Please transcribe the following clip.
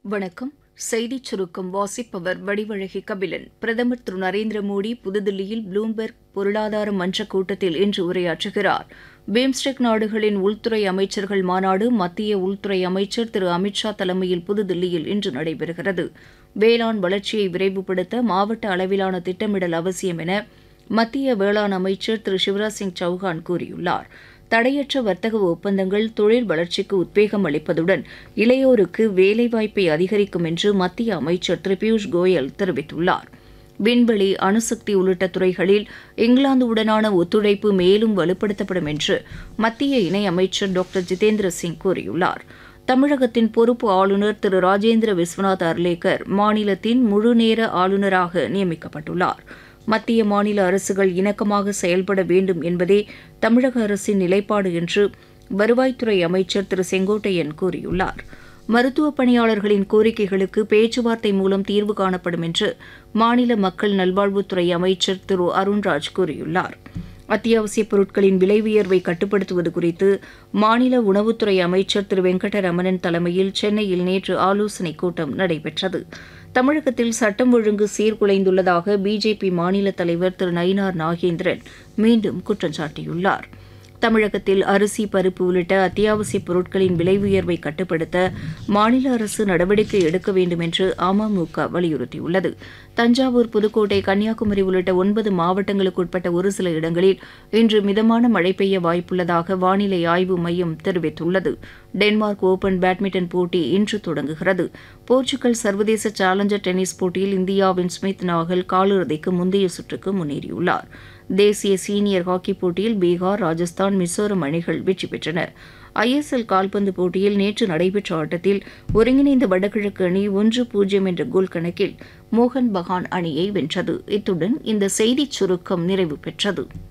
வணக்கம் செய்திச் சுருக்கம் வாசிப்பவர் வடிவழகி கபிலன் பிரதமர் திரு நரேந்திர மோடி புதுதில்லியில் ப்ளூம்பெர்க் பொருளாதார மன்ற கூட்டத்தில் இன்று உரையாற்றுகிறார் பிம்ஸ்டெக் நாடுகளின் உள்துறை அமைச்சர்கள் மாநாடு மத்திய உள்துறை அமைச்சர் திரு அமித்ஷா தலைமையில் புதுதில்லியில் இன்று நடைபெறுகிறது வேளாண் வளர்ச்சியை விரைவுபடுத்த மாவட்ட அளவிலான திட்டமிடல் அவசியம் என மத்திய வேளாண் அமைச்சர் திரு சிவராஜ் சிங் சௌஹான் கூறியுள்ளார் தடையற்ற வர்த்தக ஒப்பந்தங்கள் தொழில் வளர்ச்சிக்கு உத்வேகம் அளிப்பதுடன் இளையோருக்கு வேலைவாய்ப்பை அதிகரிக்கும் என்று மத்திய அமைச்சர் திரு பியூஷ் கோயல் தெரிவித்துள்ளார் விண்வெளி அணுசக்தி உள்ளிட்ட துறைகளில் இங்கிலாந்துடனான ஒத்துழைப்பு மேலும் வலுப்படுத்தப்படும் என்று மத்திய இணையமைச்சர் டாக்டர் ஜிதேந்திர சிங் கூறியுள்ளார் தமிழகத்தின் பொறுப்பு ஆளுநர் திரு ராஜேந்திர விஸ்வநாத் அர்லேக்கர் மாநிலத்தின் முழுநேர ஆளுநராக நியமிக்கப்பட்டுள்ளார் மத்திய மாநில அரசுகள் இணக்கமாக செயல்பட வேண்டும் என்பதே தமிழக அரசின் நிலைப்பாடு என்று வருவாய்த்துறை அமைச்சர் திரு செங்கோட்டையன் கூறியுள்ளார் மருத்துவப் பணியாளர்களின் கோரிக்கைகளுக்கு பேச்சுவார்த்தை மூலம் தீர்வு காணப்படும் என்று மாநில மக்கள் நல்வாழ்வுத்துறை அமைச்சர் திரு அருண்ராஜ் கூறியுள்ளார் அத்தியாவசியப் பொருட்களின் விலை உயர்வை கட்டுப்படுத்துவது குறித்து மாநில உணவுத்துறை அமைச்சர் திரு வெங்கடரமணன் தலைமையில் சென்னையில் நேற்று ஆலோசனைக் கூட்டம் நடைபெற்றது தமிழகத்தில் சட்டம் ஒழுங்கு சீர்குலைந்துள்ளதாக பிஜேபி மாநில தலைவர் திரு நயினார் நாகேந்திரன் மீண்டும் குற்றம் சாட்டியுள்ளார் தமிழகத்தில் அரிசி பருப்பு உள்ளிட்ட அத்தியாவசியப் பொருட்களின் விலை உயர்வை கட்டுப்படுத்த மாநில அரசு நடவடிக்கை எடுக்க வேண்டும் என்று அமமுக வலியுறுத்தியுள்ளது தஞ்சாவூர் புதுக்கோட்டை கன்னியாகுமரி உள்ளிட்ட ஒன்பது மாவட்டங்களுக்கு உட்பட்ட ஒரு சில இடங்களில் இன்று மிதமான மழை பெய்ய வாய்ப்புள்ளதாக வானிலை ஆய்வு மையம் தெரிவித்துள்ளது டென்மார்க் ஓபன் பேட்மிண்டன் போட்டி இன்று தொடங்குகிறது போர்ச்சுகல் சர்வதேச சேலஞ்சர் டென்னிஸ் போட்டியில் இந்தியாவின் ஸ்மித் நாகல் காலிறுதிக்கு முந்தைய சுற்றுக்கு முன்னேறியுள்ளார் தேசிய சீனியர் ஹாக்கி போட்டியில் பீகார் ராஜஸ்தான் மிசோரம் அணிகள் வெற்றி பெற்றன ஐஎஸ்எல் கால்பந்து போட்டியில் நேற்று நடைபெற்ற ஆட்டத்தில் ஒருங்கிணைந்த வடகிழக்கு அணி ஒன்று பூஜ்ஜியம் என்ற கோல் கணக்கில் மோகன் பகான் அணியை வென்றது இத்துடன் இந்த செய்திச் சுருக்கம் நிறைவு பெற்றது